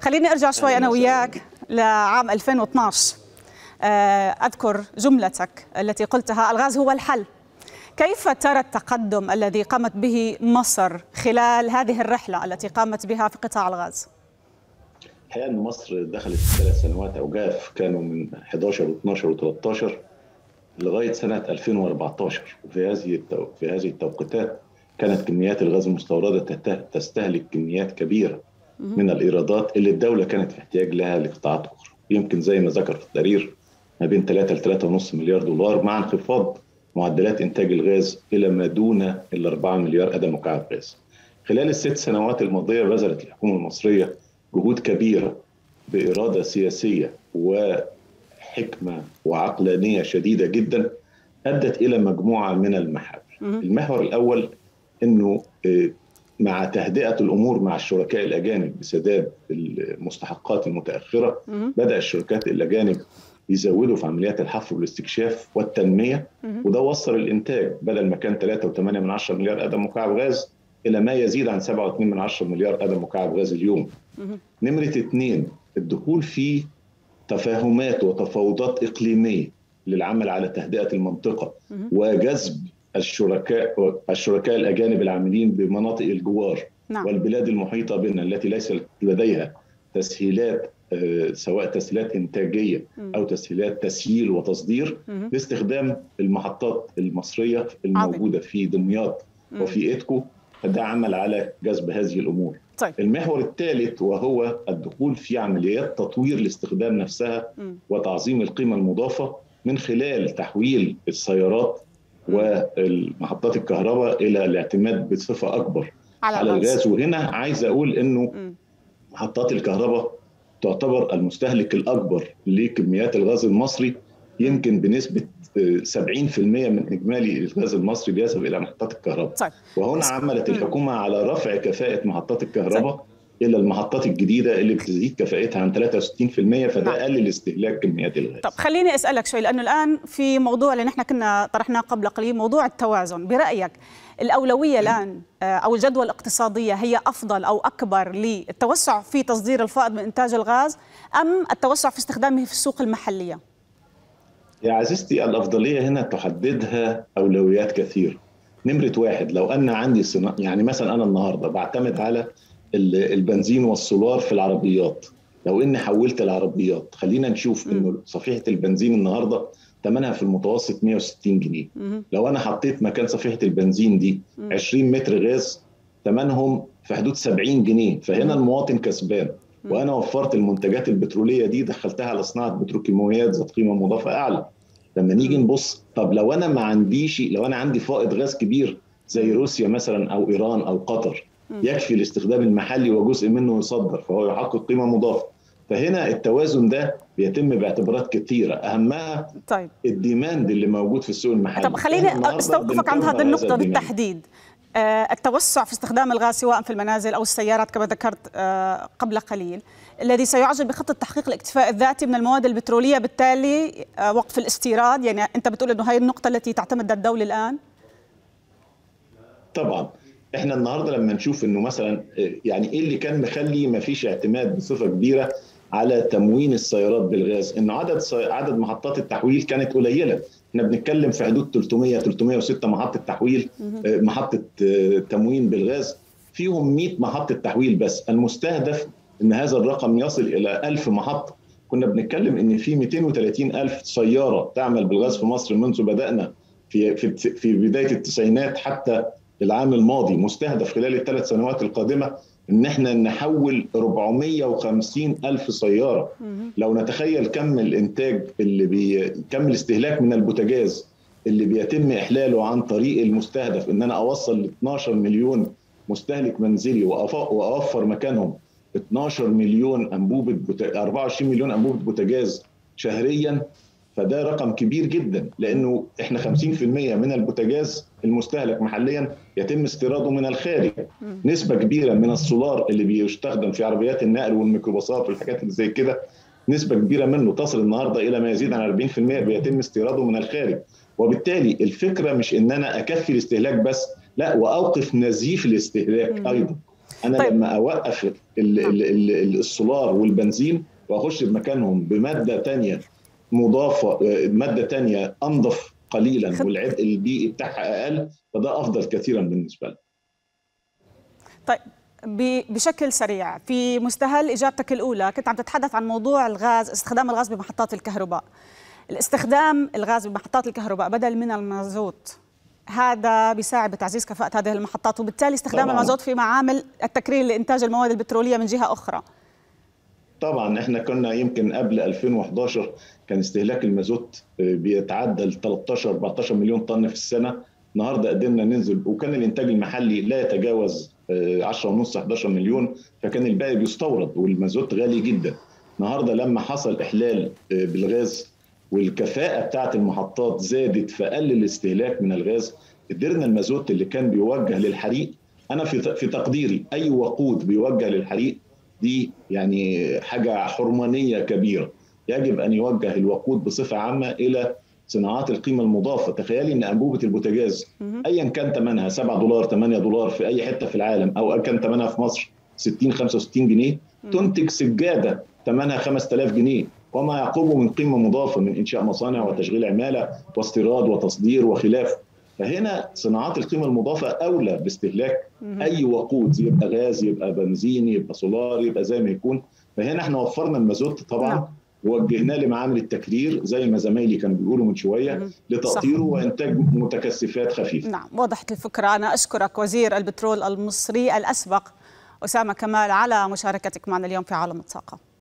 خليني ارجع شوي انا وياك لعام 2012 اذكر جملتك التي قلتها الغاز هو الحل كيف ترى التقدم الذي قامت به مصر خلال هذه الرحله التي قامت بها في قطاع الغاز؟ الحقيقه ان مصر دخلت في ثلاث سنوات اوجاف كانوا من 11 و12 و13 لغايه سنه 2014 وفي هذه في هذه التوقيتات كانت كميات الغاز المستورده تستهلك كميات كبيره من الايرادات اللي الدوله كانت في احتياج لها لقطاعات اخرى يمكن زي ما ذكر في التقرير ما بين 3 ل 3.5 مليار دولار مع انخفاض معدلات انتاج الغاز الى ما دون ال 4 مليار قدم مكعب غاز. خلال الست سنوات الماضيه بذلت الحكومه المصريه جهود كبيره باراده سياسيه وحكمه وعقلانيه شديده جدا ادت الى مجموعه من المحاور. المحور الاول انه مع تهدئه الامور مع الشركاء الاجانب بسداد المستحقات المتاخره بدا الشركات الاجانب يزودوا في عمليات الحفر والاستكشاف والتنميه وده وصل الانتاج بدل ما كان 3.8 من 10 مليار قدم مكعب غاز الى ما يزيد عن 7.2 من 10 مليار قدم مكعب غاز اليوم. نمره اثنين الدخول في تفاهمات وتفاوضات اقليميه للعمل على تهدئه المنطقه وجذب الشركاء الشركاء الاجانب العاملين بمناطق الجوار نعم. والبلاد المحيطه بنا التي ليس لديها تسهيلات سواء تسهيلات انتاجيه او تسهيلات تسييل وتصدير لاستخدام المحطات المصريه الموجوده في دمياط وفي ايدكو فده عمل على جذب هذه الامور. طيب. المحور الثالث وهو الدخول في عمليات تطوير الاستخدام نفسها وتعظيم القيمه المضافه من خلال تحويل السيارات والمحطات الكهرباء الى الاعتماد بصفه اكبر على, على الغاز وهنا عايز اقول انه محطات الكهرباء تعتبر المستهلك الاكبر لكميات الغاز المصري يمكن بنسبه 70% من اجمالي الغاز المصري بيذهب الى محطات الكهرباء طيب. وهنا عملت الحكومه على رفع كفاءه محطات الكهرباء طيب. الى المحطات الجديده اللي بتزيد كفاءتها عن 63% فده قلل استهلاك كميات الغاز. طب خليني اسالك شوي لانه الان في موضوع اللي نحن كنا طرحناه قبل قليل موضوع التوازن، برايك الاولويه الان او الجدوى الاقتصاديه هي افضل او اكبر للتوسع في تصدير الفائض من انتاج الغاز ام التوسع في استخدامه في السوق المحليه؟ يا عزيزتي الافضليه هنا تحددها اولويات كثيره. نمره واحد لو ان عندي صنا... يعني مثلا انا النهارده بعتمد على البنزين والسولار في العربيات لو اني حولت العربيات خلينا نشوف انه صفيحه البنزين النهارده ثمنها في المتوسط 160 جنيه لو انا حطيت مكان صفيحه البنزين دي 20 متر غاز ثمنهم في حدود 70 جنيه فهنا المواطن كسبان وانا وفرت المنتجات البتروليه دي دخلتها على صناعه بتروكيماويات ذات قيمه مضافه اعلى لما نيجي نبص طب لو انا ما عنديش لو انا عندي فائض غاز كبير زي روسيا مثلا او ايران او قطر يكفي الاستخدام المحلي وجزء منه يصدر فهو يحقق قيمه مضافه فهنا التوازن ده بيتم باعتبارات كثيره اهمها طيب. الديماند اللي موجود في السوق المحلي طب خليني استوقفك عند هذه النقطه بالتحديد آه التوسع في استخدام الغاز سواء في المنازل او السيارات كما ذكرت آه قبل قليل الذي سيعجل بخطه تحقيق الاكتفاء الذاتي من المواد البتروليه بالتالي آه وقف الاستيراد يعني انت بتقول انه هي النقطه التي تعتمدها الدوله الان طبعا احنا النهارده لما نشوف انه مثلا يعني ايه اللي كان مخلي ما فيش اعتماد بصفه كبيره على تموين السيارات بالغاز انه عدد عدد محطات التحويل كانت قليله احنا بنتكلم في حدود 300 306 محطه تحويل محطه تموين بالغاز فيهم 100 محطه تحويل بس المستهدف ان هذا الرقم يصل الى 1000 محطه كنا بنتكلم ان في 230 الف سياره تعمل بالغاز في مصر منذ بدانا في في في بدايه التسعينات حتى العام الماضي مستهدف خلال الثلاث سنوات القادمة ان احنا نحول 450 الف سياره لو نتخيل كم الانتاج اللي بي كم الاستهلاك من البوتاجاز اللي بيتم احلاله عن طريق المستهدف ان انا اوصل ل 12 مليون مستهلك منزلي واوفر مكانهم 12 مليون انبوبه بوتا... 24 مليون انبوبه بوتاجاز شهريا فده رقم كبير جدا لانه احنا 50% من البوتاجاز المستهلك محليا يتم استيراده من الخارج نسبه كبيره من السولار اللي بيستخدم في عربيات النقل والميكروباصات والحاجات اللي زي كده نسبه كبيره منه تصل النهارده الى ما يزيد عن 40% بيتم استيراده من الخارج وبالتالي الفكره مش ان انا اكفي الاستهلاك بس لا واوقف نزيف الاستهلاك ايضا انا طيب. لما اوقف السولار والبنزين واخش بمكانهم بماده ثانيه مضافه ماده ثانيه انظف قليلا والعبء البيئي بتاعها اقل فده افضل كثيرا بالنسبه لنا. طيب بشكل سريع في مستهل اجابتك الاولى كنت عم تتحدث عن موضوع الغاز استخدام الغاز بمحطات الكهرباء. الاستخدام الغاز بمحطات الكهرباء بدل من المازوت هذا بيساعد بتعزيز كفاءة هذه المحطات وبالتالي استخدام طبعاً. المازوت في معامل التكرير لإنتاج المواد البترولية من جهة أخرى طبعا احنا كنا يمكن قبل 2011 كان استهلاك المازوت بيتعدى 13 14 مليون طن في السنه النهارده قدرنا ننزل وكان الانتاج المحلي لا يتجاوز 10 ونص 11 مليون فكان الباقي بيستورد والمازوت غالي جدا النهارده لما حصل احلال بالغاز والكفاءه بتاعه المحطات زادت فقل الاستهلاك من الغاز قدرنا المازوت اللي كان بيوجه للحريق انا في في تقديري اي وقود بيوجه للحريق دي يعني حاجه حرمانيه كبيره يجب ان يوجه الوقود بصفه عامه الى صناعات القيمه المضافه تخيلي ان انبوبه البوتاجاز ايا كان ثمنها 7 دولار 8 دولار في اي حته في العالم او كان ثمنها في مصر 60 65 جنيه تنتج سجاده ثمنها 5000 جنيه وما يعقبه من قيمه مضافه من انشاء مصانع وتشغيل عماله واستيراد وتصدير وخلافه فهنا صناعات القيمه المضافه اولى باستهلاك اي وقود يبقى غاز يبقى بنزين يبقى سولار يبقى زي ما يكون فهنا احنا وفرنا المازوت طبعا ووجهناه لمعامل التكرير زي ما زمايلي كانوا بيقولوا من شويه لتأطيره وانتاج متكثفات خفيفه. نعم وضحت الفكره انا اشكرك وزير البترول المصري الاسبق اسامه كمال على مشاركتك معنا اليوم في عالم الطاقه.